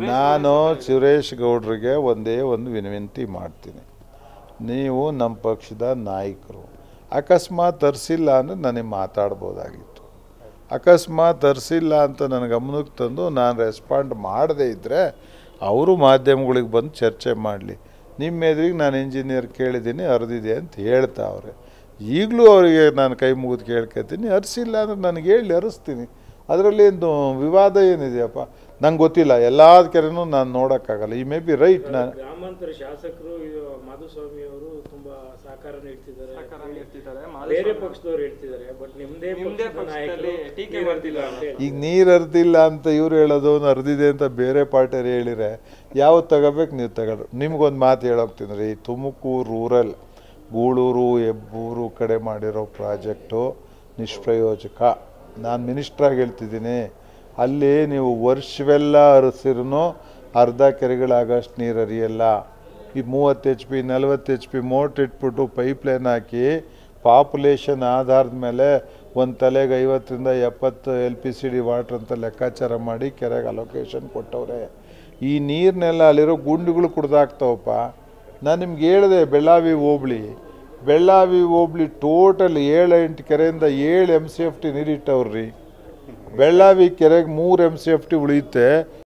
ನಾನು ಸುರೇಶ್ ಗೌಡ್ರಿಗೆ ಒಂದೇ ಒಂದು ವಿನಂತಿ ಮಾಡ್ತೀನಿ ನೀವು ನಮ್ಮ ಪಕ್ಷದ ನಾಯಕರು ಅಕಸ್ಮಾತ್ ತರಿಸಿಲ್ಲ ಅಂದರೆ ನನಗೆ ಮಾತಾಡ್ಬೋದಾಗಿತ್ತು ಅಕಸ್ಮಾತ್ ತರಿಸಿಲ್ಲ ಅಂತ ನನ್ನ ಗಮನಕ್ಕೆ ತಂದು ನಾನು ರೆಸ್ಪಾಂಡ್ ಮಾಡದೇ ಇದ್ದರೆ ಅವರು ಮಾಧ್ಯಮಗಳಿಗೆ ಬಂದು ಚರ್ಚೆ ಮಾಡಲಿ ನಿಮ್ಮ ಎದುರಿಗೆ ನಾನು ಇಂಜಿನಿಯರ್ ಕೇಳಿದ್ದೀನಿ ಅರ್ದಿದೆ ಅಂತ ಹೇಳ್ತಾವ್ರೆ ಈಗಲೂ ಅವರಿಗೆ ನಾನು ಕೈ ಮುಗಿದು ಕೇಳ್ಕೊತೀನಿ ಅರಿಸಿಲ್ಲ ಅಂದರೆ ನನಗೆ ಹೇಳಿ ಅರಿಸ್ತೀನಿ ಅದರಲ್ಲಿ ಏನು ವಿವಾದ ಏನಿದೆಯಪ್ಪ ನಂಗೆ ಗೊತ್ತಿಲ್ಲ ಎಲ್ಲ ಕೆರೆನೂ ನಾನು ನೋಡೋಕ್ಕಾಗಲ್ಲ ಈ ಮೇ ಬಿ ರೈಟ್ ನಾನು ಗ್ರಾಮಾಂತರ ಶಾಸಕರು ಇದು ಮಾಧುಸ್ವಾಮಿ ಅವರು ತುಂಬಾ ಸಹಕಾರ ನೀಡ್ತಿದ್ದಾರೆ ಸಹಕಾರ ನೀಡ್ತಿದ್ದಾರೆ ಬೇರೆ ಪಕ್ಷದವ್ರು ಹೇಳ್ತಿದ್ದಾರೆ ಬಟ್ ನಿಮ್ದೇ ನಿಮ್ದೇ ಪಕ್ಷದ ಪಕ್ಷದಲ್ಲಿ ನಾಯಕರು ಟೀಕೆ ನೀವ್ ಮಾಡ್ತಿಲ್ಲ ಅಂತ ಹೇಳಿ. ಈಗ ನೀರು ಅರ್ದಿಲ್ಲ ಅಂತ ಇವ್ರು ಹೇಳೋದು ಅವ್ನು ಅರ್ದಿದೆ ಅಂತ ಬೇರೆ ಪಾರ್ಟಿಯವ್ರು ಹೇಳಿದ್ರೆ ಯಾವ್ದು ತಗೋಬೇಕು ನೀವು ತಗೊಳ್ರಿ ನಿಮ್ಗೊಂದು ಮಾತು ಹೇಳೋಗ್ತೀನಿ ರೀ ತುಮಕೂರು ರೂರಲ್ ಗೂಳೂರು ಹೆಬ್ಬೂರು ಕಡೆ ಮಾಡಿರೋ ಪ್ರಾಜೆಕ್ಟು ನಿಷ್ಪ್ರಯೋಜಕ ನಾನು ಮಿನಿಸ್ಟ್ರಾಗಿ ಹೇಳ್ತಿದ್ದೀನಿ ಅಲ್ಲಿ ನೀವು ವರ್ಷವೆಲ್ಲ ಹರಿಸಿರೂ ಅರ್ಧ ಕೆರೆಗಳಾಗಷ್ಟು ನೀರು ಹರಿಯಲ್ಲ ಈ ಮೂವತ್ತು ಎಚ್ ಪಿ ನಲ್ವತ್ತು ಎಚ್ ಪಿ ಮೋಟ್ರ್ ಇಟ್ಬಿಟ್ಟು ಪೈಪ್ ಲೈನ್ ಹಾಕಿ ಪಾಪ್ಯುಲೇಷನ್ ಆಧಾರದ ಮೇಲೆ ಒಂದು ತಲೆಗೆ ಐವತ್ತರಿಂದ ಎಪ್ಪತ್ತು L P C D water ಅಂತ ಲೆಕ್ಕಾಚಾರ ಮಾಡಿ ಕೆರೆಗೆ ಅಲೋಕೇಶನ್ ಕೊಟ್ಟವ್ರೆ ಈ ನೀರನ್ನೆಲ್ಲ ಅಲ್ಲಿರೋ ಗುಂಡಿಗಳು ಕುಡ್ದಾಕ್ತಾವಪ್ಪ ನಾನು ನಿಮ್ಗೆ ಹೇಳಿದೆ ಬೆಳ್ಳಾವಿ ಹೋಬ್ಳಿ ಬೆಳ್ಳಾವಿ ಹೋಬ್ಳಿ ಟೋಟಲ್ ಏಳು ಎಂಟು ಕೆರೆಯಿಂದ ಏಳು ಎಮ್ ಸಿ ಎಫ್ ಟಿ ನೀರಿಟ್ಟವ್ರಿ ಬೆಳ್ಳಾವಿ ಕೆರೆಗೆ ಮೂರು ಎಮ್ ಸಿ ಎಫ್ ಟಿ ಉಳಿಯುತ್ತೆ